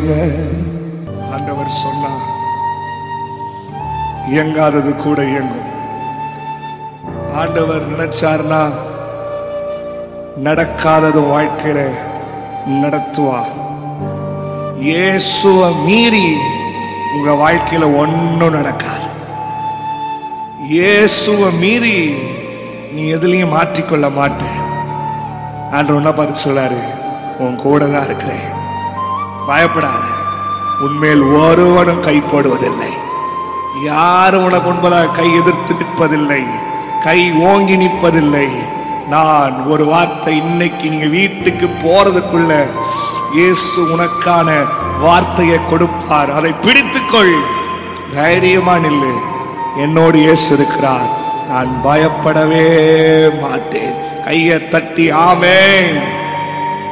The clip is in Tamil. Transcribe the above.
சொல்லுங்க ஆண்டவர் சொன்னார் இயங்காதது கூட இயங்கும் ஆண்டவர் நினைச்சார்னா நடக்காதது வாழ்க்கையில நடத்துவார் இயேசுவ மீறி உங்க வாழ்க்கையில ஒன்னும் நடக்காது இயேசுவ மீறி நீ எதுலயும் மாற்றிக்கொள்ள மாட்டேன் ஆண்டவர் என்ன பார்த்து சொல்லாரு உன் கூட தான் இருக்கிறேன் பயப்படாத உன்மேல் ஒருவனும் கை போடுவதில்லை யாரும் உனக்கு முன்பதாக கை எதிர்த்து நிற்பதில்லை கை ஓங்கி நிற்பதில்லை நான் ஒரு வார்த்தை இன்னைக்கு நீங்க வீட்டுக்கு போறதுக்குள்ள இயேசு உனக்கான வார்த்தையை கொடுப்பார் அதை பிடித்துக்கொள் தைரியமா நில்லு என்னோடு இயேசு இருக்கிறார் நான் பயப்படவே மாட்டேன் கையை தட்டி ஆமென்